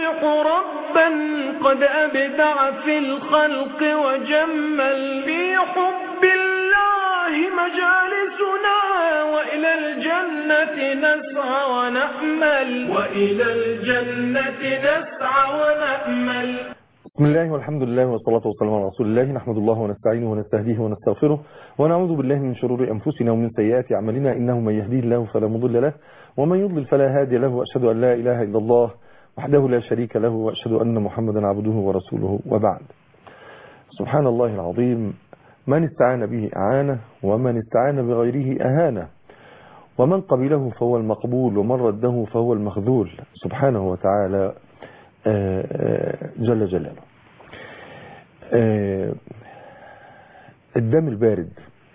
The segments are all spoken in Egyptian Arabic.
يمدح ربا قد أبدع في الخلق وجمل في حب الله مجالسنا وإلى الجنة نسعى ونأمل وإلى الجنة نسعى ونأمل بسم الله والحمد لله والصلاة والسلام على رسول الله نحمد الله ونستعينه ونستهديه ونستغفره ونعوذ بالله من شرور أنفسنا ومن سيئات أعمالنا إنه من يهديه الله فلا مضل له ومن يضلل فلا هادي له وأشهد أن لا إله إلا الله وحده لا شريك له وأشهد أن محمدا عبده ورسوله وبعد سبحان الله العظيم من استعان به أعانه ومن استعان بغيره أهانه ومن قبله فهو المقبول ومن رده فهو المخذول سبحانه وتعالى جل جلاله الدم البارد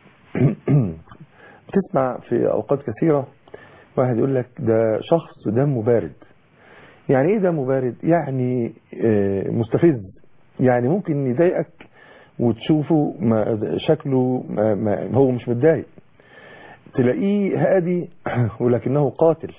تسمع في أوقات كثيرة واحد يقول لك ده شخص دمه بارد يعني ايه دمه بارد يعني مستفز يعني ممكن يضايقك وتشوفه ما شكله ما ما هو مش متضايق تلاقيه هادي ولكنه قاتل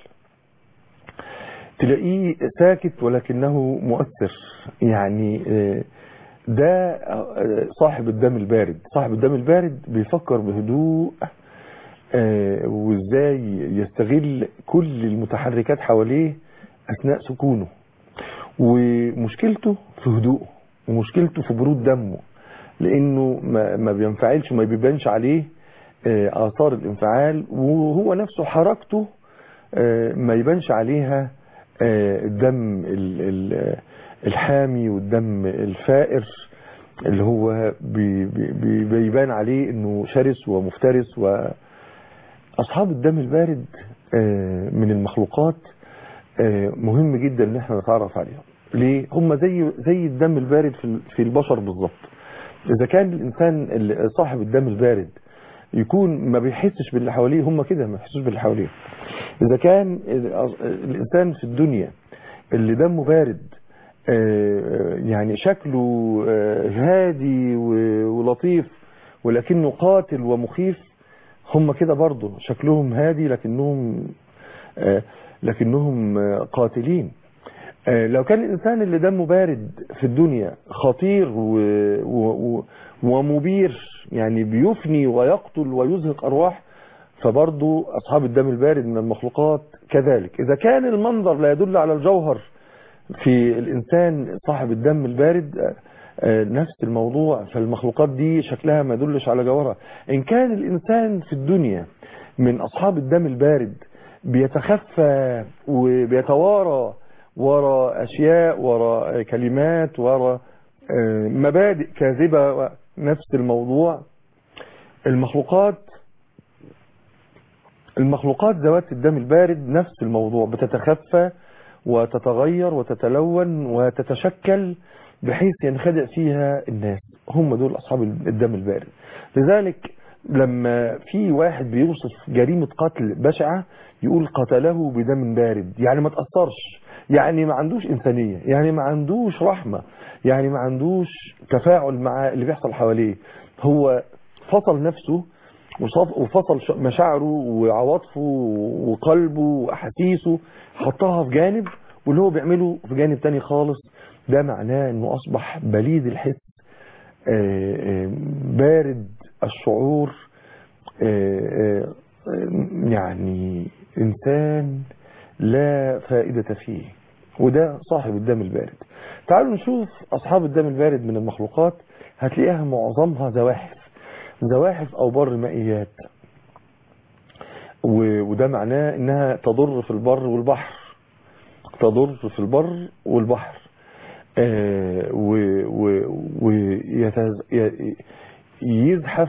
تلاقيه ساكت ولكنه مؤثر يعني ده صاحب الدم البارد صاحب الدم البارد بيفكر بهدوء وازاي يستغل كل المتحركات حواليه اثناء سكونه ومشكلته في هدوءه ومشكلته في برود دمه لانه ما بينفعلش وما بيبانش عليه اثار الانفعال وهو نفسه حركته ما يبانش عليها الدم الحامي والدم الفائر اللي هو بيبان عليه انه شرس ومفترس واصحاب الدم البارد من المخلوقات مهم جدا ان احنا نتعرف عليهم ليه هم زي زي الدم البارد في البشر بالظبط اذا كان الانسان صاحب الدم البارد يكون ما بيحسش باللي حواليه هم كده ما بيحسوش باللي حواليه اذا كان الانسان في الدنيا اللي دمه بارد يعني شكله هادي ولطيف ولكنه قاتل ومخيف هم كده برضه شكلهم هادي لكنهم لكنهم قاتلين لو كان الإنسان اللي دمه بارد في الدنيا خطير و... و... ومبير يعني بيفني ويقتل ويزهق أرواح فبرضه أصحاب الدم البارد من المخلوقات كذلك إذا كان المنظر لا يدل على الجوهر في الإنسان صاحب الدم البارد نفس الموضوع فالمخلوقات دي شكلها ما يدلش على جوهرها إن كان الإنسان في الدنيا من أصحاب الدم البارد بيتخفى وبيتوارى وراء أشياء وراء كلمات وراء مبادئ كاذبة نفس الموضوع المخلوقات المخلوقات ذوات الدم البارد نفس الموضوع بتتخفى وتتغير وتتلون وتتشكل بحيث ينخدع فيها الناس هم دول أصحاب الدم البارد لذلك لما في واحد بيوصف جريمة قتل بشعة يقول قتله بدم بارد يعني ما تأثرش يعني ما عندوش إنسانية يعني ما عندوش رحمة يعني ما عندوش تفاعل مع اللي بيحصل حواليه هو فصل نفسه وفصل مشاعره وعواطفه وقلبه وأحاسيسه حطها في جانب واللي هو بيعمله في جانب تاني خالص ده معناه انه اصبح بليد الحس بارد الشعور يعني انسان لا فائدة فيه وده صاحب الدم البارد تعالوا نشوف اصحاب الدم البارد من المخلوقات هتلاقيها معظمها زواحف زواحف او بر مائيات وده معناه انها تضر في البر والبحر تضر في البر والبحر ويزحف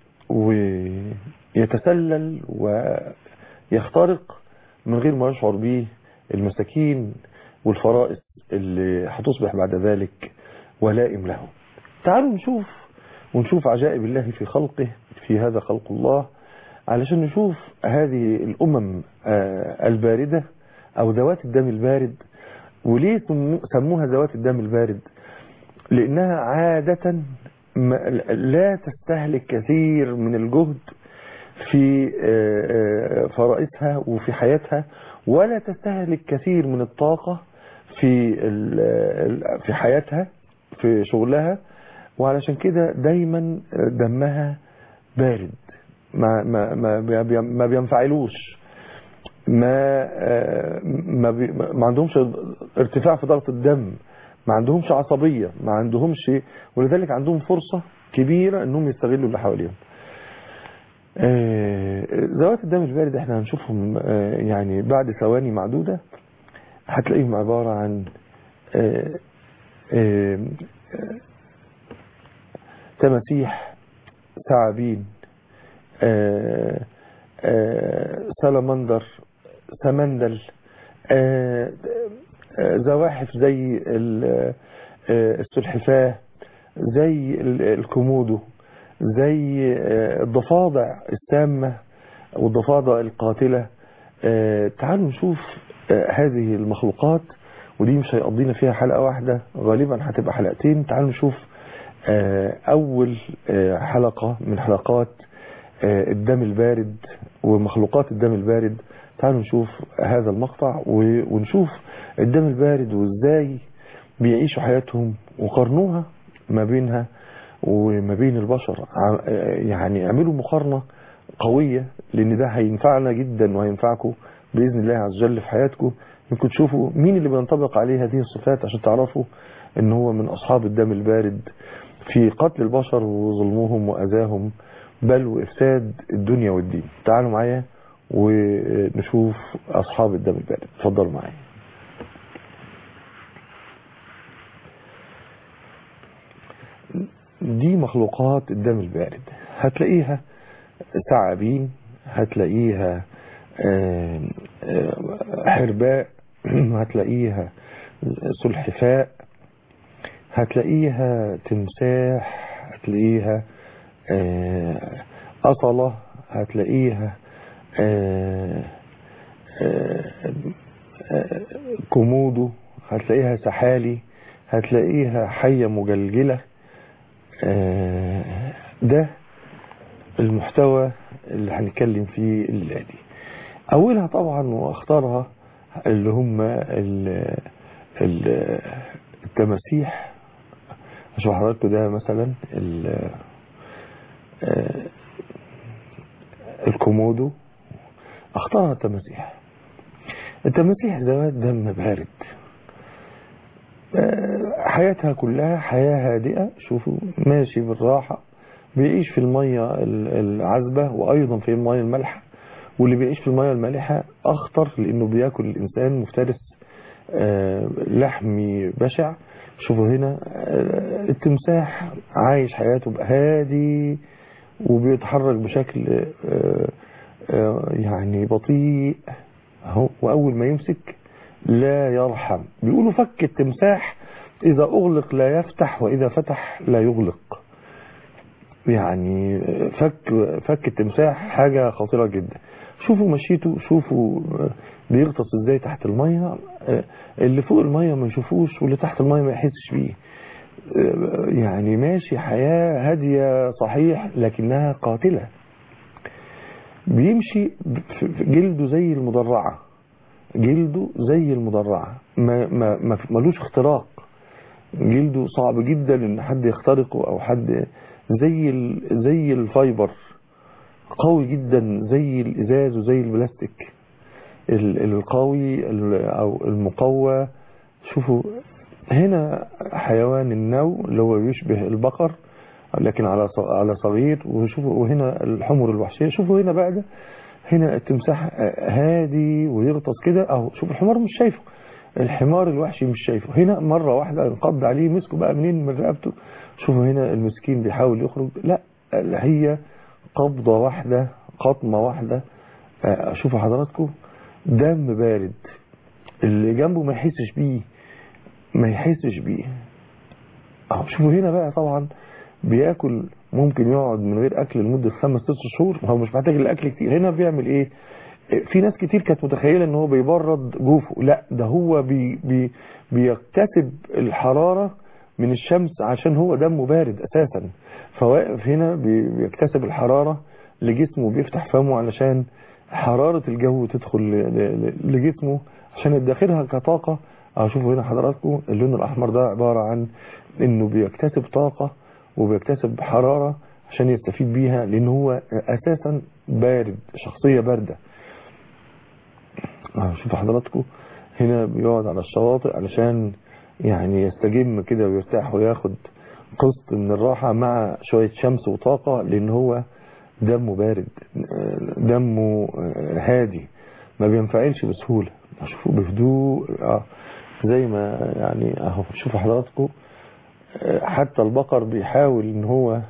ويتسلل ويخترق من غير ما يشعر به المساكين والفرائس اللي هتصبح بعد ذلك ولائم له تعالوا نشوف ونشوف عجائب الله في خلقه في هذا خلق الله علشان نشوف هذه الأمم الباردة أو ذوات الدم البارد وليه سموها ذوات الدم البارد لأنها عادة لا تستهلك كثير من الجهد في فرائسها وفي حياتها ولا تستهلك كثير من الطاقة في في حياتها في شغلها وعلشان كده دايما دمها بارد ما ما ما ما بينفعلوش ما ما, بي ما عندهمش ارتفاع في ضغط الدم ما عندهمش عصبية ما عندهمش ولذلك عندهم فرصة كبيرة انهم يستغلوا اللي حواليهم ذوات الدم البارد احنا هنشوفهم يعني بعد ثواني معدودة هتلاقيهم عبارة عن تماسيح ثعابين سلمندر سمندل زواحف زي السلحفاه زي الكومودو زي الضفادع السامة والضفادع القاتلة تعالوا نشوف هذه المخلوقات ودي مش هيقضينا فيها حلقة واحدة غالبا هتبقى حلقتين تعالوا نشوف أول حلقة من حلقات الدم البارد ومخلوقات الدم البارد تعالوا نشوف هذا المقطع ونشوف الدم البارد وازاي بيعيشوا حياتهم وقارنوها ما بينها وما بين البشر يعني اعملوا مقارنة قوية لان ده هينفعنا جدا وهينفعكم بإذن الله عز وجل في حياتكم يمكن تشوفوا مين اللي بينطبق عليه هذه الصفات عشان تعرفوا ان هو من اصحاب الدم البارد في قتل البشر وظلمهم واذاهم بل وافساد الدنيا والدين تعالوا معايا ونشوف اصحاب الدم البارد اتفضلوا معايا دي مخلوقات الدم البارد هتلاقيها ثعابين هتلاقيها حرباء هتلاقيها سلحفاء هتلاقيها تمساح هتلاقيها أصلة هتلاقيها كومودو هتلاقيها سحالي هتلاقيها حية مجلجلة ده المحتوى اللي هنتكلم فيه الليلة دي أولها طبعا واختارها اللي هم التماسيح اشوف حضراتكم ده مثلا الكومودو اختارها التماسيح التماسيح ذوات دم بارد حياتها كلها حياة هادئة شوفوا ماشي بالراحة بيعيش في المية العذبة وأيضا في المية المالحة واللي بيعيش في المية المالحة أخطر لأنه بياكل الإنسان مفترس لحمي بشع شوفوا هنا التمساح عايش حياته هادي وبيتحرك بشكل يعني بطيء اهو واول ما يمسك لا يرحم بيقولوا فك التمساح اذا اغلق لا يفتح واذا فتح لا يغلق يعني فك فك التمساح حاجة خطيرة جدا شوفوا مشيته شوفوا بيغطس ازاي تحت المية اللي فوق المية ما يشوفوش واللي تحت المية ما يحسش بيه يعني ماشي حياة هادية صحيح لكنها قاتلة بيمشي جلده زي المدرعة جلده زي المدرعة ما ما ما ملوش اختراق جلده صعب جدا ان حد يخترقه او حد زي زي الفايبر قوي جدا زي الازاز وزي البلاستيك القوي او المقوى شوفوا هنا حيوان النو اللي هو بيشبه البقر لكن على على صغير وشوفوا وهنا الحمر الوحشيه شوفوا هنا بقى ده هنا التمساح هادي ويغطس كده اهو شوف الحمار مش شايفه الحمار الوحشي مش شايفه هنا مرة واحدة انقض عليه مسكه بقى منين من رقبته شوفوا هنا المسكين بيحاول يخرج لا هي قبضة واحدة قطمة واحدة شوفوا حضراتكم دم بارد اللي جنبه ما يحسش بيه ما يحسش بيه اهو شوفوا هنا بقى طبعا بياكل ممكن يقعد من غير اكل لمده خمس ست شهور هو مش محتاج الاكل كتير هنا بيعمل ايه في ناس كتير كانت متخيله ان هو بيبرد جوفه لا ده هو بي بي بيكتسب الحراره من الشمس عشان هو دمه بارد اساسا فواقف هنا بيكتسب الحراره لجسمه بيفتح فمه علشان حراره الجو تدخل لجسمه عشان يدخرها كطاقه اه شوفوا هنا حضراتكم اللون الاحمر ده عبارة عن انه بيكتسب طاقة وبيكتسب حرارة عشان يستفيد بيها لان هو اساسا بارد شخصية باردة اه شوفوا حضراتكم هنا بيقعد على الشواطئ علشان يعني يستجم كده ويرتاح وياخد قسط من الراحة مع شوية شمس وطاقة لان هو دمه بارد دمه هادي ما بينفعلش بسهولة شوفوا بهدوء اه زي ما يعني اهو شوفوا حضراتكم حتى البقر بيحاول ان هو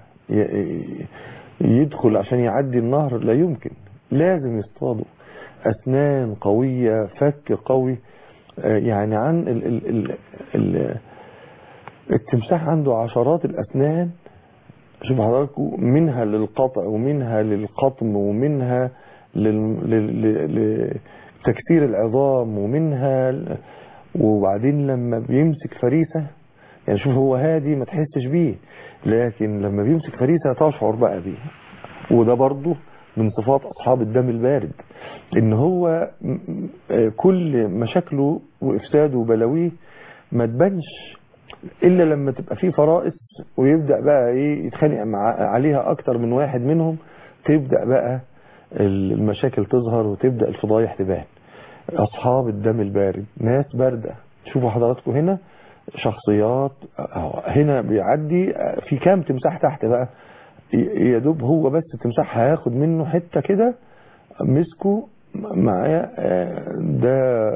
يدخل عشان يعدي النهر لا يمكن لازم يصطادوا اسنان قوية فك قوي يعني عن ال ال ال ال التمساح عنده عشرات الاسنان شوف حضراتكم منها للقطع ومنها للقطم ومنها لتكسير العظام ومنها وبعدين لما بيمسك فريسة يعني شوف هو هادي ما تحسش بيه لكن لما بيمسك فريسة تشعر بقى بيه وده برضه من صفات أصحاب الدم البارد إن هو كل مشاكله وإفساده وبلاويه ما تبانش إلا لما تبقى فيه فرائس ويبدأ بقى إيه يتخانق مع عليها أكتر من واحد منهم تبدأ بقى المشاكل تظهر وتبدأ الفضايح تبان أصحاب الدم البارد ناس باردة شوفوا حضراتكم هنا شخصيات هنا بيعدي في كام تمساح تحت بقى يا دوب هو بس التمساح هياخد منه حتة كده مسكه معايا ده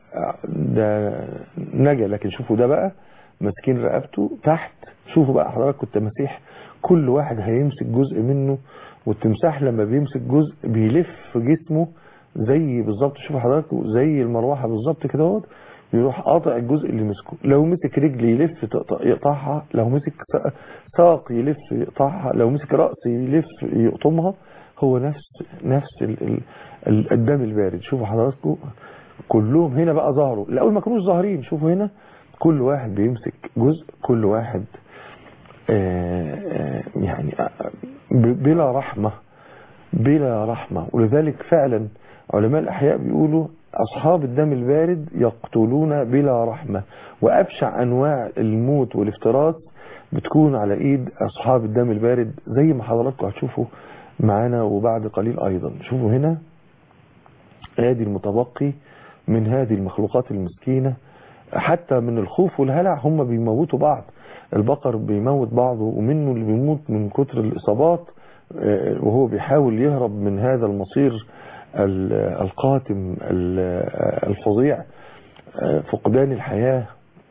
ده نجا لكن شوفوا ده بقى ماسكين رقبته تحت شوفوا بقى حضراتكم التماسيح كل واحد هيمسك جزء منه والتمساح لما بيمسك جزء بيلف جسمه زي بالظبط شوفوا حضراتكم زي المروحه بالظبط كده اهوت يروح قاطع الجزء اللي مسكه لو مسك رجل يلف يقطعها لو مسك ساق يلف يقطعها لو مسك رأس يلف يقطمها هو نفس نفس ال ال الدم البارد شوفوا حضراتكم كلهم هنا بقى ظهروا الاول ما كانوش ظاهرين شوفوا هنا كل واحد بيمسك جزء كل واحد آآ آآ يعني بلا رحمة بلا رحمة ولذلك فعلا علماء الأحياء بيقولوا أصحاب الدم البارد يقتلون بلا رحمة وأبشع أنواع الموت والافتراس بتكون على إيد أصحاب الدم البارد زي ما حضراتكم هتشوفوا معانا وبعد قليل أيضا شوفوا هنا ادي المتبقي من هذه المخلوقات المسكينة حتى من الخوف والهلع هم بيموتوا بعض البقر بيموت بعضه ومنه اللي بيموت من كتر الإصابات وهو بيحاول يهرب من هذا المصير القاتم الفظيع فقدان الحياة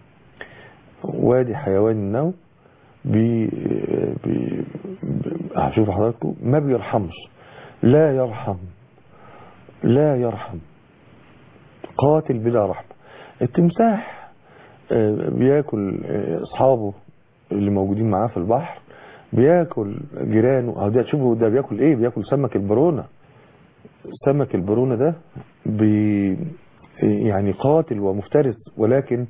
وادي حيوان النوم بي بي هشوف حضراتكم ما بيرحمش لا يرحم لا يرحم قاتل بلا رحمة التمساح بياكل اصحابه اللي موجودين معاه في البحر بياكل جيرانه ده تشوفوا ده بياكل ايه بياكل سمك البرونه سمك البرونه ده بي يعني قاتل ومفترس ولكن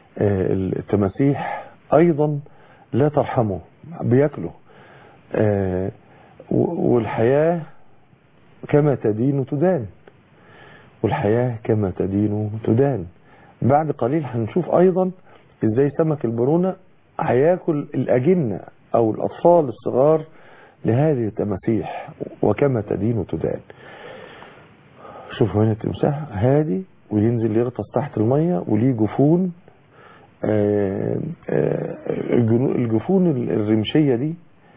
التماسيح ايضا لا ترحمه بياكله والحياة كما تدين تدان والحياة كما تدين تدان بعد قليل هنشوف ايضا ازاي سمك البرونة هياكل الاجنة او الاطفال الصغار لهذه التماسيح وكما تدين تدان شوفوا هنا التمساح هادي وينزل يغطس تحت المية وليه جفون الجفون الرمشية دي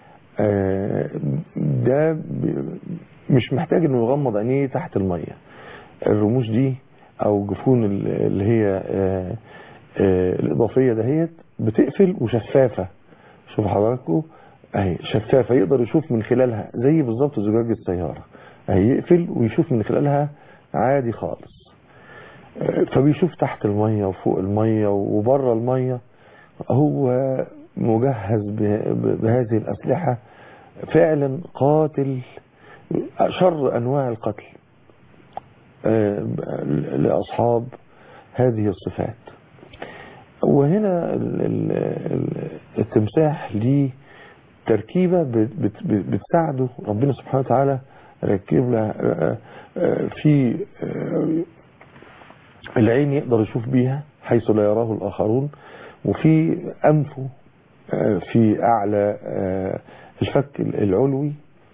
ده مش محتاج انه يغمض عينيه تحت المية الرموش دي او جفون اللي هي الاضافية دهيت بتقفل وشفافة شوف حضراتكم اهي شفافة يقدر يشوف من خلالها زي بالظبط زجاج السيارة اهي يقفل ويشوف من خلالها عادي خالص فبيشوف تحت المية وفوق المية وبره المية هو مجهز بهذه الأسلحة فعلا قاتل شر أنواع القتل لأصحاب هذه الصفات وهنا التمساح ليه تركيبة بتساعده ربنا سبحانه وتعالى ركب لها في العين يقدر يشوف بيها حيث لا يراه الآخرون وفي أنفه آه، في أعلى آه، الفك العلوي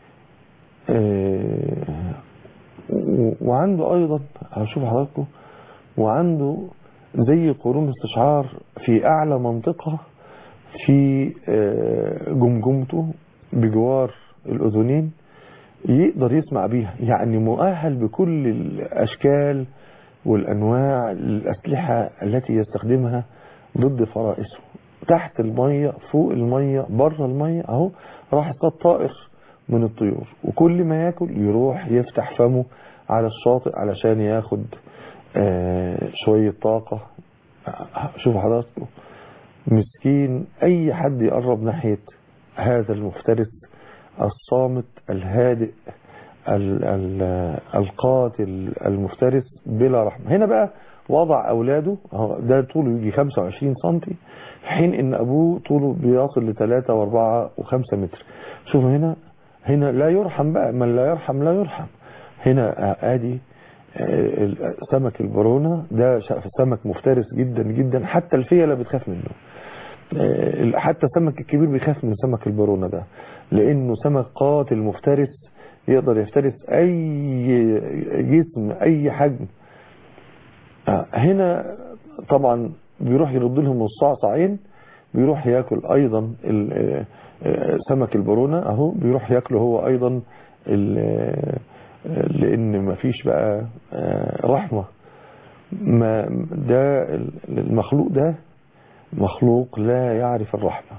آه، و- وعنده أيضا هشوف حضراتكم وعنده زي قرون استشعار في أعلى منطقة في آه، جمجمته بجوار الأذنين يقدر يسمع بيها يعني مؤهل بكل الأشكال والأنواع الأسلحة التي يستخدمها ضد فرائسه تحت المية فوق المية بره المية أهو راح اصطاد طائر من الطيور وكل ما ياكل يروح يفتح فمه على الشاطئ علشان ياخد آه، شوية طاقة شوفوا حضراتكم مسكين أي حد يقرب ناحية هذا المفترس الصامت الهادئ ال- ال- القاتل المفترس بلا رحمة هنا بقى وضع أولاده أهو ده طوله يجي 25 سنتي في حين إن أبوه طوله بيصل ل 3 و4 و5 متر شوفوا هنا هنا لا يرحم بقى من لا يرحم لا يرحم هنا آه، ادي آه، ال- سمك البرونة ده ش- سمك مفترس جدا جدا حتى الفيلة بتخاف منه آه، حتى السمك الكبير بيخاف من سمك البرونة ده لانه سمك قاتل مفترس يقدر يفترس اي جسم اي حجم آه، هنا طبعا بيروح يرد لهم الصعصعين بيروح ياكل ايضا ال- آه، آه، سمك البرونة اهو بيروح ياكله هو ايضا ال- آه، لان مفيش بقى آه، رحمة ما ده المخلوق ده مخلوق لا يعرف الرحمة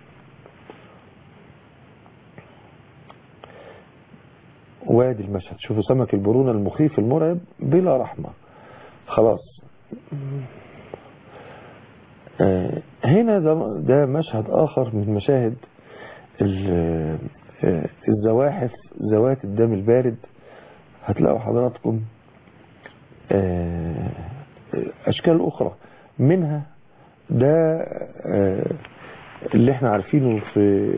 وادي المشهد شوفوا سمك البرونة المخيف المرعب بلا رحمة خلاص آه، هنا ده, ده مشهد آخر من مشاهد ال- آه، الزواحف ذوات الدم البارد هتلاقوا حضراتكم آه، أشكال أخرى منها ده آه، اللي احنا عارفينه في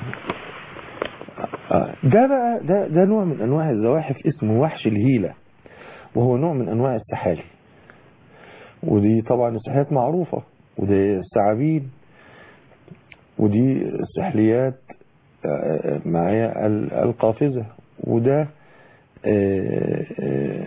آه، ده بقى ده ده نوع من انواع الزواحف اسمه وحش الهيلة وهو نوع من انواع السحالي ودي طبعا السحليات معروفة ودي الثعابين ودي السحليات آه، معايا ال- القافزة وده آه، آه،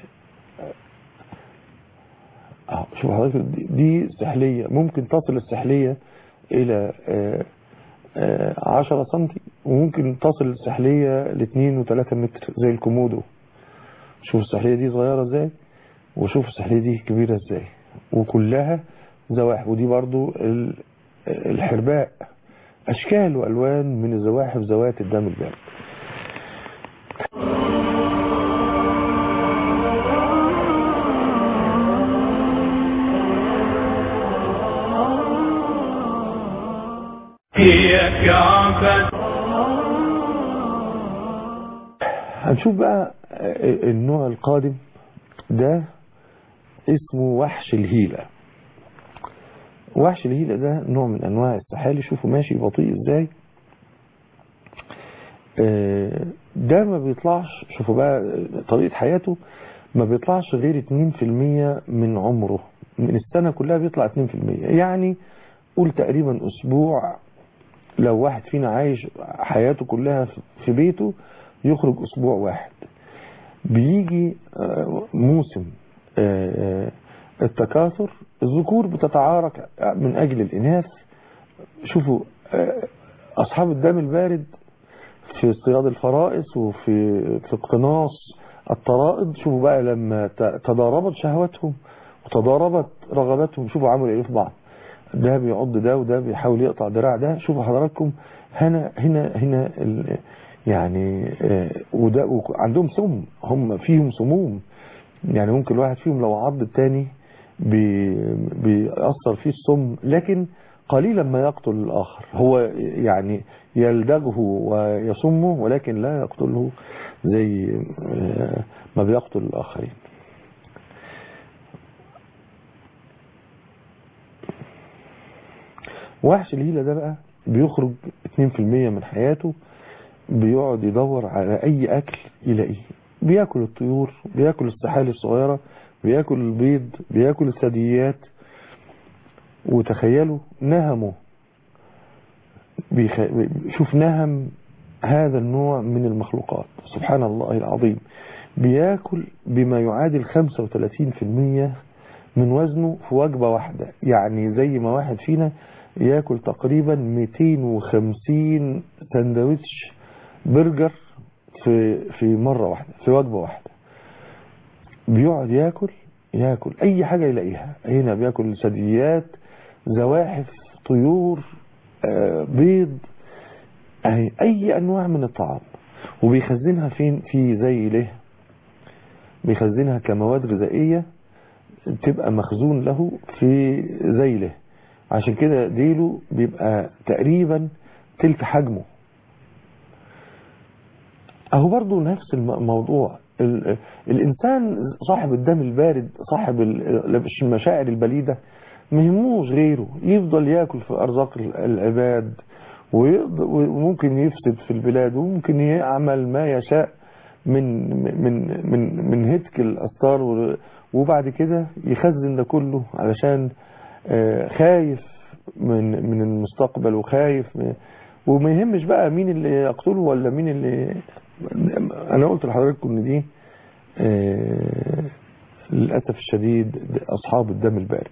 اه شوف حضرتك دي- دي سحلية ممكن تصل السحلية إلى آه، آه، 10 سنتي وممكن تصل السحلية لاثنين وثلاثة متر زي الكومودو شوف السحلية دي صغيرة ازاي وشوف السحلية دي كبيرة ازاي وكلها زواحف ودي برضو ال- الحرباء أشكال وألوان من الزواحف ذوات الدم البارد هي كعبة هنشوف بقى النوع القادم ده اسمه وحش الهيلة وحش الهيلة ده نوع من انواع السحالي شوفوا ماشي بطيء ازاي آه، ده ما بيطلعش شوفوا بقى طريقة حياته ما بيطلعش غير 2% من عمره من السنة كلها بيطلع 2% يعني قول تقريبا اسبوع لو واحد فينا عايش حياته كلها في بيته يخرج اسبوع واحد بيجي آه، موسم آه، آه، التكاثر الذكور بتتعارك من اجل الاناث شوفوا آه، اصحاب الدم البارد في اصطياد الفرائس وفي في اقتناص الطرائد شوفوا بقى لما ت- تضاربت شهواتهم وتضاربت رغباتهم شوفوا عملوا ايه في بعض ده بيعض ده وده بيحاول يقطع دراع ده شوفوا حضراتكم هنا هنا هنا ال يعني آه، وده وك- عندهم سم هم فيهم سموم يعني ممكن الواحد فيهم لو عض التاني بي- بيأثر فيه السم لكن قليلا ما يقتل الآخر هو يعني يلدغه ويسمه ولكن لا يقتله زي آه، ما بيقتل الآخرين وحش الهيلة ده بقى بيخرج 2% من حياته بيقعد يدور على أي أكل يلاقيه بياكل الطيور بياكل السحالي الصغيرة بياكل البيض بياكل الثدييات وتخيلوا نهمه بيخ... شوف نهم هذا النوع من المخلوقات سبحان الله العظيم بياكل بما يعادل 35% من وزنه في وجبة واحدة يعني زي ما واحد فينا ياكل تقريبا 250 سندوتش برجر في في مرة واحدة في وجبة واحدة بيقعد ياكل ياكل اي حاجة يلاقيها هنا بياكل ثدييات زواحف طيور آه، بيض أي, اي انواع من الطعام وبيخزنها فين في زي له بيخزنها كمواد غذائية تبقى مخزون له في زي له عشان كده ديله بيبقى تقريبا تلت حجمه اهو برضو نفس الموضوع ال- الانسان صاحب الدم البارد صاحب ال- المشاعر البليدة مهموش غيره يفضل ياكل في ارزاق العباد ويقض- وممكن يفسد في البلاد وممكن يعمل ما يشاء من من من من هتك الاستار و- وبعد كده يخزن ده كله علشان آه، خايف من من المستقبل وخايف من وما يهمش بقى مين اللي يقتله ولا مين اللي انا قلت لحضراتكم ان دي آه، للاسف الشديد اصحاب الدم البارد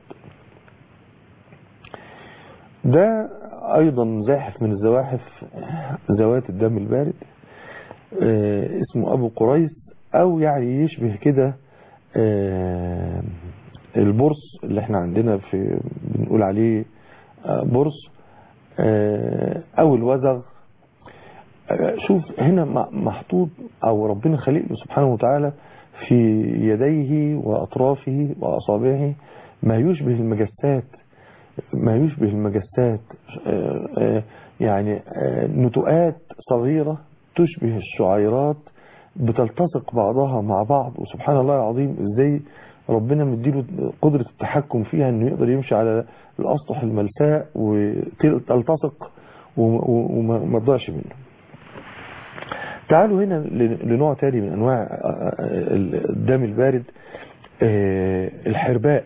ده ايضا زاحف من الزواحف ذوات الدم البارد آه، اسمه ابو قريس او يعني يشبه كده آه، البرص اللي احنا عندنا في بنقول عليه آه، برص آه، او الوزغ آه، شوف هنا م- محطوط او ربنا خلق له سبحانه وتعالى في يديه واطرافه واصابعه ما يشبه المجسات ما يشبه المجسات آه، آه، يعني آه، نتوءات صغيرة تشبه الشعيرات بتلتصق بعضها مع بعض وسبحان الله العظيم ازاي ربنا مديله قدرة التحكم فيها انه يقدر يمشي على الاسطح الملساء وتلتصق وما تضيعش منه تعالوا هنا لنوع تاني من انواع الدم البارد الحرباء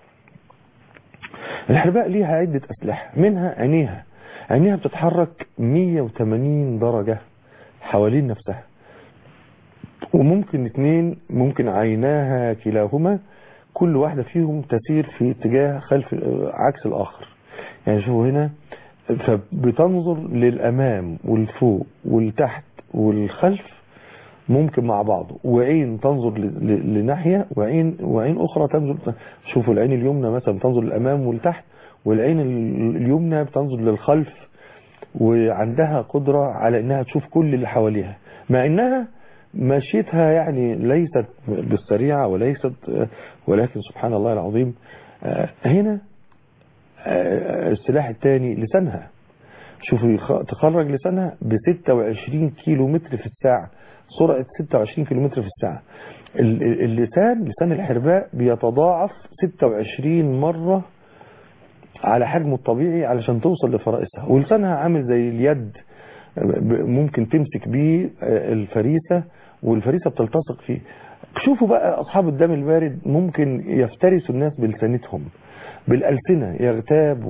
الحرباء ليها عدة اسلحة منها عينيها عينيها بتتحرك 180 درجة حوالين نفسها وممكن اتنين ممكن عيناها كلاهما كل واحدة فيهم تسير في اتجاه خلف عكس الآخر يعني شوفوا هنا فبتنظر للأمام والفوق والتحت والخلف ممكن مع بعض وعين تنظر لناحية وعين وعين أخرى تنظر شوفوا العين اليمنى مثلا تنظر للأمام والتحت والعين اليمنى بتنظر للخلف وعندها قدرة على انها تشوف كل اللي حواليها مع انها مشيتها يعني ليست بالسريعة وليست ولكن سبحان الله العظيم هنا السلاح الثاني لسانها شوفوا تخرج لسانها ب 26 كيلو متر في الساعة سرعة 26 كيلو متر في الساعة اللسان لسان الحرباء بيتضاعف 26 مرة على حجمه الطبيعي علشان توصل لفرائسها ولسانها عامل زي اليد ممكن تمسك بيه الفريسة والفريسة بتلتصق فيه شوفوا بقى أصحاب الدم البارد ممكن يفترسوا الناس بلسانتهم بالألسنة يغتاب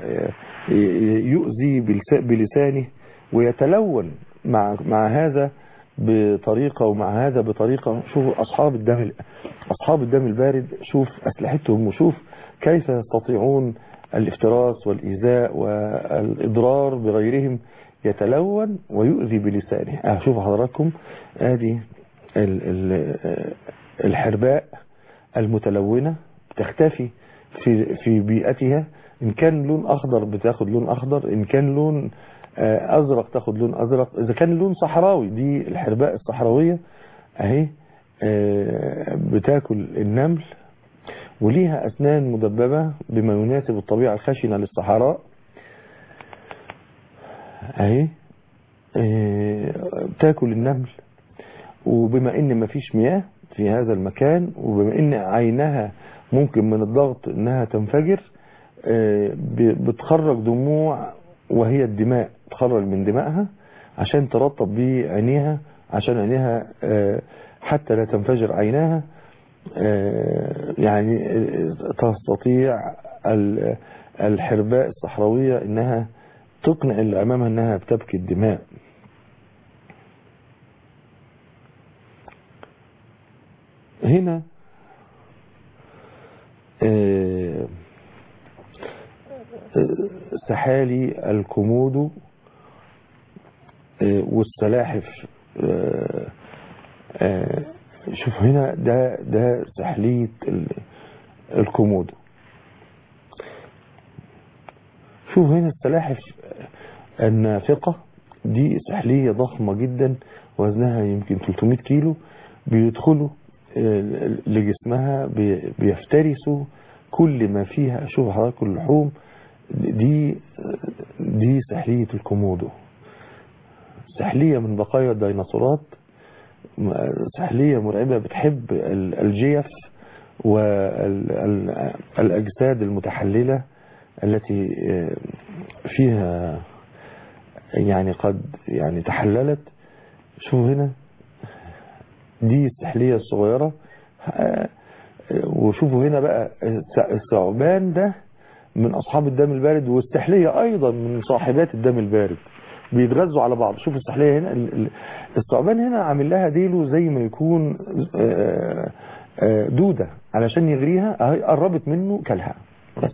ويؤذي بلسانه ويتلون مع مع هذا بطريقة ومع هذا بطريقة شوفوا أصحاب الدم أصحاب الدم البارد شوف أسلحتهم وشوف كيف يستطيعون الافتراس والإيذاء والإضرار بغيرهم يتلون ويؤذي بلسانه أشوف حضراتكم ادي الحرباء المتلونة تختفي في في بيئتها إن كان لون أخضر بتاخد لون أخضر إن كان لون أزرق تاخد لون أزرق إذا كان لون صحراوي دي الحرباء الصحراوية أهي بتاكل النمل وليها أسنان مدببة بما يناسب الطبيعة الخشنة للصحراء اهي بتاكل النمل وبما ان مفيش مياه في هذا المكان وبما ان عينها ممكن من الضغط انها تنفجر بتخرج دموع وهي الدماء تخرج من دمائها عشان ترطب بيه عينيها عشان عينيها حتى لا تنفجر عيناها يعني تستطيع الحرباء الصحراوية انها تقنع اللي امامها انها بتبكي الدماء هنا آه، آه، سحالي الكومودو آه، والسلاحف آه، آه، شوف هنا ده ده سحلية ال- الكومودو شوف هنا السلاحف النافقة دي سحلية ضخمة جدا وزنها يمكن 300 كيلو بيدخلوا آه، لجسمها بي- بيفترسوا كل ما فيها شوف حضرتك اللحوم دي دي سحلية الكومودو سحلية من بقايا الديناصورات م- سحلية مرعبة بتحب ال- الجيف والأجساد المتحللة التي آه، فيها يعني قد يعني تحللت شوف هنا دي السحلية الصغيرة آه، وشوفوا هنا بقى الس- الثعبان ده من أصحاب الدم البارد والسحلية أيضا من صاحبات الدم البارد بيتغذوا على بعض شوف السحلية هنا ال- ال- الثعبان هنا عامل لها ديله زي ما يكون آه، آه، دودة علشان يغريها اهي قربت منه كلها بس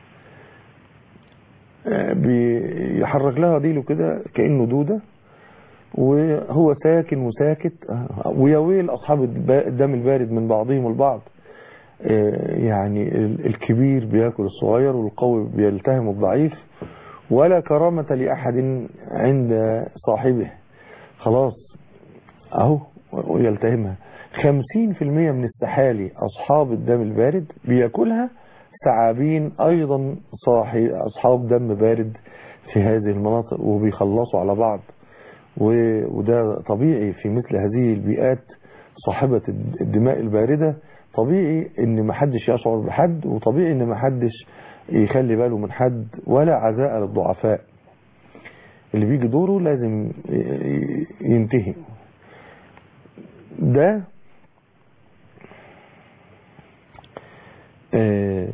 آه، بيحرك لها ديله كده كأنه دودة وهو ساكن وساكت آه، ويا ويل أصحاب الب- الدم البارد من بعضهم البعض آه، يعني ال- الكبير بياكل الصغير والقوي بيلتهم الضعيف ولا كرامة لأحد عند صاحبه خلاص أهو ويلتهمها خمسين في المية من السحالي أصحاب الدم البارد بياكلها ثعابين أيضا صاحي أصحاب دم بارد في هذه المناطق وبيخلصوا على بعض و- وده طبيعي في مثل هذه البيئات صاحبة الد- الدماء الباردة طبيعي ان ما حدش يشعر بحد وطبيعي ان ما حدش يخلي باله من حد ولا عزاء للضعفاء اللي بيجي دوره لازم ي- ي- ينتهي ده آه،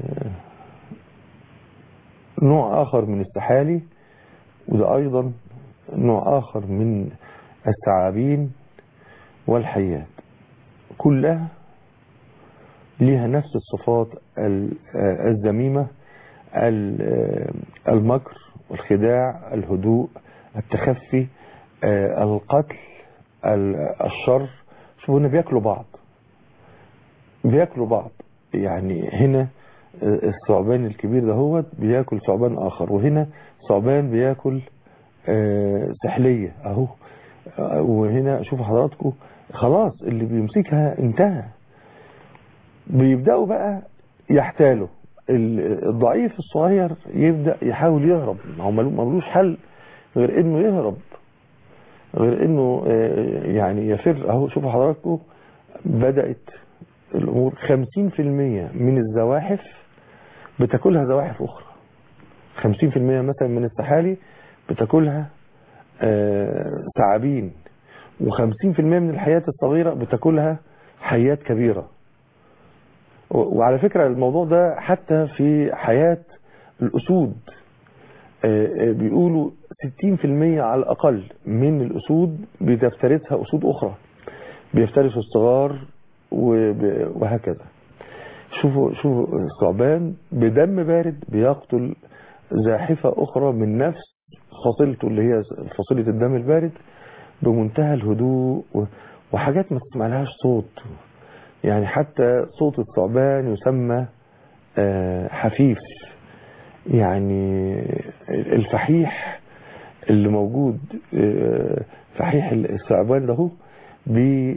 نوع آخر من السحالي وده أيضا نوع آخر من الثعابين والحيات كلها ليها نفس الصفات ال- آه، الذميمة ال- آه، المكر والخداع الهدوء التخفي آه، القتل ال- الشر شوفوا هنا بياكلوا بعض بياكلوا بعض يعني هنا آه، الثعبان الكبير ده هو بياكل ثعبان آخر وهنا ثعبان بياكل آه، سحلية اهو آه، وهنا شوفوا حضراتكم خلاص اللي بيمسكها انتهى بيبدأوا بقى يحتالوا ال- الضعيف الصغير يبدأ يحاول يهرب ما هو ملو- ملوش حل غير انه يهرب غير انه آه، يعني يفر اهو شوفوا حضراتكم بدأت الامور 50% من الزواحف بتاكلها زواحف اخرى 50% مثلا من السحالي بتاكلها آه، ثعابين و50% من الحيات الصغيرة بتاكلها حيات كبيرة و- وعلى فكرة الموضوع ده حتى في حياة الأسود آه، آه، بيقولوا 60% على الأقل من الأسود بتفترسها أسود أخرى بيفترسوا الصغار وب- وهكذا شوفوا شوفوا الثعبان بدم بارد بيقتل زاحفة أخرى من نفس فصيلته اللي هي فصيلة الدم البارد بمنتهى الهدوء و- وحاجات ما تسمعلهاش صوت يعني حتى صوت الثعبان يسمى آه، حفيف يعني الفحيح اللي موجود آه، فحيح الثعبان ده هو بي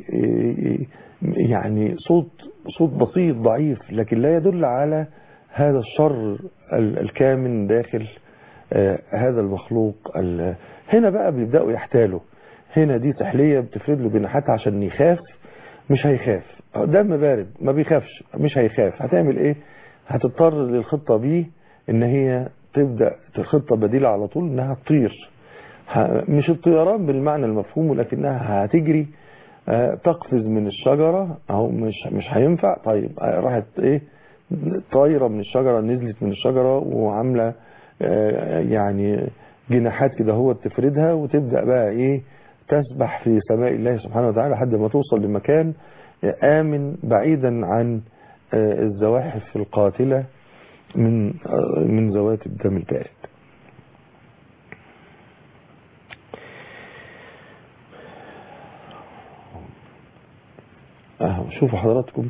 يعني صوت صوت بسيط ضعيف لكن لا يدل على هذا الشر ال- الكامن داخل آه، هذا المخلوق ال- هنا بقى بيبدأوا يحتالوا هنا دي سحلية بتفرد له جناحاتها عشان يخاف مش هيخاف دم بارد ما بيخافش مش هيخاف هتعمل ايه هتضطر للخطة بيه ان هي تبدأ الخطة بديلة على طول انها تطير ه- مش الطيران بالمعنى المفهوم ولكنها هتجري آه، تقفز من الشجرة اهو مش مش هينفع طيب آه، راحت ايه طايرة من الشجرة نزلت من الشجرة وعاملة آه، يعني جناحات كده هو تفردها وتبدأ بقى ايه تسبح في سماء الله سبحانه وتعالى لحد ما توصل لمكان آمن بعيدا عن آه، الزواحف القاتلة من آه، من ذوات الدم البارد اهو شوفوا حضراتكم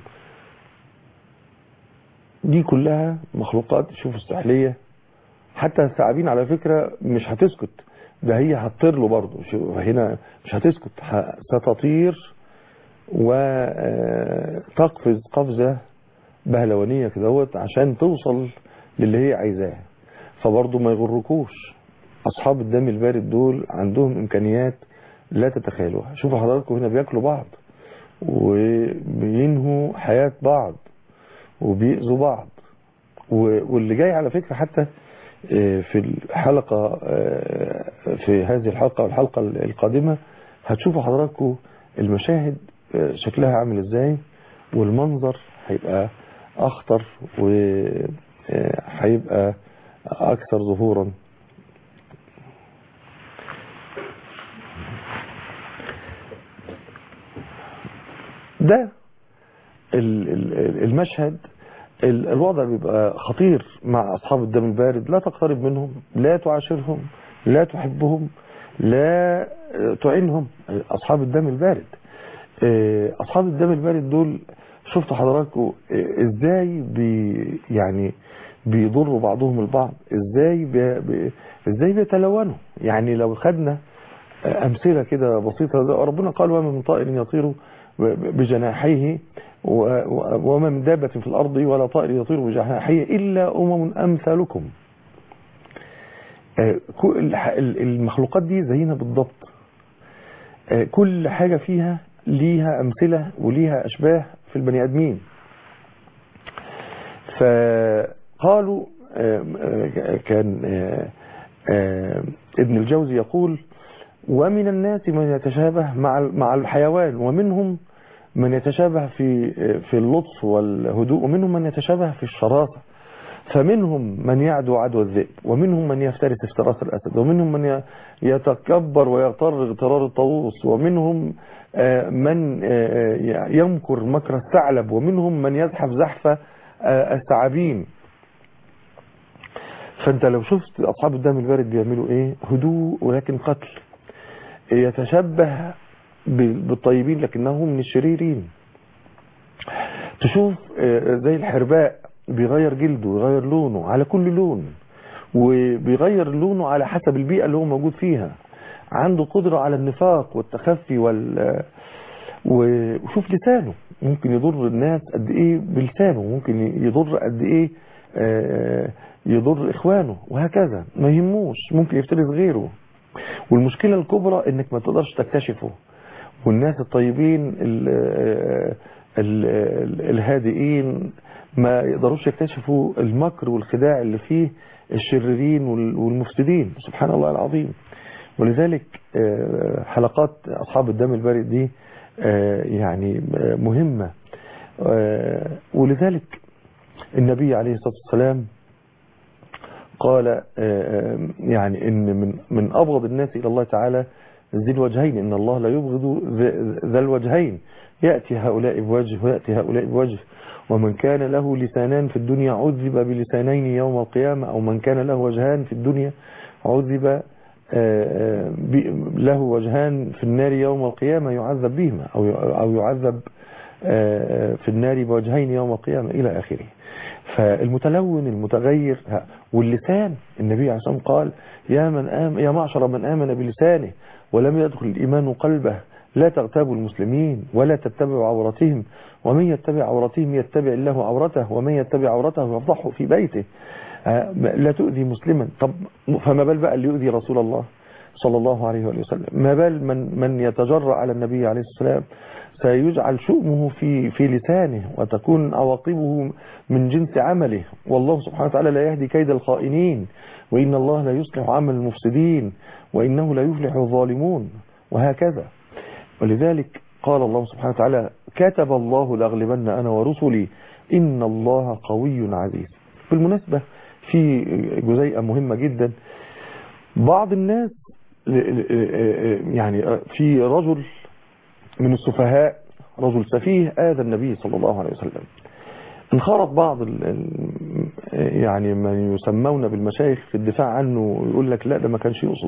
دي كلها مخلوقات شوفوا السحلية حتى الثعابين على فكرة مش هتسكت ده هي هتطير له برضه شو- هنا مش هتسكت ه- ستطير وتقفز قفزة بهلوانية كدهوت عشان توصل للي هي عايزاه فبرضه ما يغركوش أصحاب الدم البارد دول عندهم إمكانيات لا تتخيلوها شوفوا حضراتكم هنا بياكلوا بعض وبينهوا حياة بعض وبيأذوا بعض و- واللي جاي على فكرة حتى آه، في الحلقة آه، في هذه الحلقة والحلقة القادمة هتشوفوا حضراتكم المشاهد آه، شكلها عامل ازاي والمنظر هيبقى اخطر وهيبقى اكثر ظهورا ده ال- ال- المشهد ال- الوضع بيبقى خطير مع أصحاب الدم البارد لا تقترب منهم لا تعاشرهم لا تحبهم لا تعينهم أصحاب الدم البارد آه، أصحاب الدم البارد دول شفتوا حضراتكم آه، إزاي بي يعني بيضروا بعضهم البعض إزاي بي بي إزاي بيتلونوا يعني لو خدنا أمثلة كده بسيطة ربنا قال وما من طائر يطير بجناحيه و- و- وما من دابة في الأرض ولا طائر يطير بجناحيه إلا أمم أمثالكم آه، كل الح- المخلوقات دي زينا بالضبط آه، كل حاجة فيها ليها أمثلة وليها أشباه في البني آدمين فقالوا آه، آه، كان آه، آه، ابن الجوزي يقول ومن الناس من يتشابه مع مع الحيوان ومنهم من يتشابه في في اللطف والهدوء ومنهم من يتشابه في الشراسة فمنهم من يعدو عدو الذئب ومنهم من يفترس افتراس الأسد ومنهم من ي- يتكبر ويغتر اغترار الطاووس ومنهم آه، من آه، يمكر مكر الثعلب ومنهم من يزحف زحف آه، الثعابين فانت لو شفت اصحاب الدم البارد بيعملوا ايه هدوء ولكن قتل يتشبه ب- بالطيبين لكنهم من الشريرين تشوف آه، زي الحرباء بيغير جلده ويغير لونه على كل لون وبيغير لونه على حسب البيئة اللي هو موجود فيها عنده قدرة على النفاق والتخفي وال و- وشوف لسانه ممكن يضر الناس قد ايه بلسانه ممكن يضر قد ايه آه، يضر اخوانه وهكذا ما يهموش ممكن يفترس غيره والمشكلة الكبرى انك ما تقدرش تكتشفه والناس الطيبين ال ال ال الهادئين ما يقدروش يكتشفوا المكر والخداع اللي فيه الشريرين وال- والمفسدين سبحان الله العظيم ولذلك آه، حلقات أصحاب الدم البارد دي آه، يعني آه، مهمة آه، ولذلك النبي عليه الصلاة والسلام قال آه، آه، يعني ان من من ابغض الناس الى الله تعالى ذي الوجهين ان الله لا يبغض ذ- ذا الوجهين ياتي هؤلاء بوجه وياتي هؤلاء بوجه ومن كان له لسانان في الدنيا عذب بلسانين يوم القيامه او من كان له وجهان في الدنيا عذب آه، آه، ب- له وجهان في النار يوم القيامه يعذب بهما او او يعذب آه، في النار بوجهين يوم القيامه الى اخره فالمتلون المتغير ها، واللسان النبي عليه الصلاة والسلام قال يا من آم يا معشر من آمن بلسانه ولم يدخل الإيمان قلبه لا تغتابوا المسلمين ولا تتبعوا عورتهم ومن يتبع عورتهم يتبع الله عورته ومن يتبع عورته يفضحه في بيته آه، لا تؤذي مسلما طب فما بال بقى اللي يؤذي رسول الله صلى الله عليه وآله وسلم ما بال من من يتجرأ على النبي عليه الصلاة والسلام سيجعل شؤمه في في لسانه وتكون عواقبه من جنس عمله والله سبحانه وتعالى لا يهدي كيد الخائنين وإن الله لا يصلح عمل المفسدين وإنه لا يفلح الظالمون وهكذا ولذلك قال الله سبحانه وتعالى كتب الله لأغلبن أنا ورسلي إن الله قوي عزيز بالمناسبة في جزيئة مهمة جدا بعض الناس يعني في رجل من السفهاء رجل سفيه آذى النبي صلى الله عليه وسلم انخرط بعض ال ال يعني من يسمون بالمشايخ في الدفاع عنه يقول لك لا ده ما كانش يقصد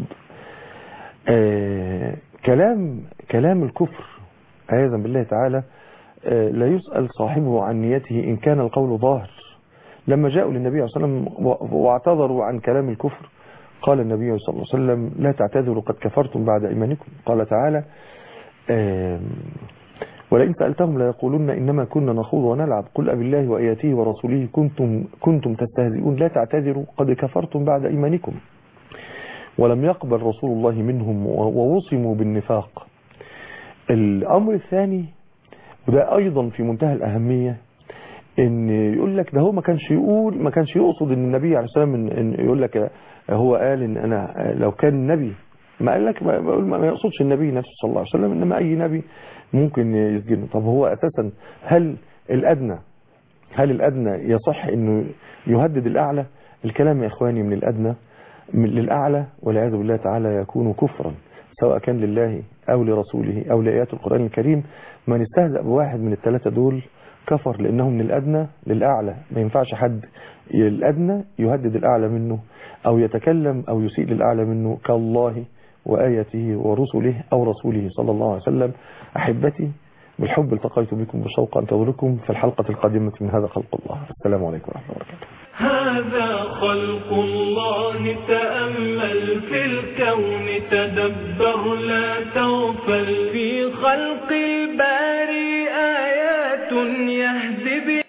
آه كلام كلام الكفر عياذا بالله تعالى آه لا يسأل صاحبه عن نيته إن كان القول ظاهر لما جاءوا للنبي صلى الله عليه وسلم واعتذروا عن كلام الكفر قال النبي صلى الله عليه وسلم لا تعتذروا قد كفرتم بعد إيمانكم قال تعالى آه ولئن سألتهم لا يقولون إنما كنا نخوض ونلعب قل أبي الله وآياته ورسوله كنتم, كنتم تستهزئون لا تعتذروا قد كفرتم بعد إيمانكم ولم يقبل رسول الله منهم ووصموا بالنفاق الأمر الثاني وده أيضا في منتهى الأهمية ان يقول لك ده هو ما كانش يقول ما كانش يقصد ان النبي عليه السلام إن يقول لك هو قال ان انا لو كان نبي ما قال لك ما يقصدش النبي نفسه صلى الله عليه وسلم انما اي نبي ممكن يسجنه طب هو اساسا هل الادنى هل الادنى يصح انه يهدد الاعلى الكلام يا اخواني من الادنى من للاعلى والعياذ بالله تعالى يكون كفرا سواء كان لله او لرسوله او لايات القران الكريم من استهزأ بواحد من الثلاثه دول كفر لانه من الادنى للاعلى ما ينفعش حد الادنى يهدد الاعلى منه او يتكلم او يسيء للاعلى منه كالله وآياته ورسله أو رسوله صلى الله عليه وسلم أحبتي بالحب التقيت بكم بشوق أنتظركم في الحلقة القادمة من هذا خلق الله السلام عليكم ورحمة الله وبركاته هذا خلق الله تأمل في الكون تدبر لا تغفل في خلق الباري آيات يهدي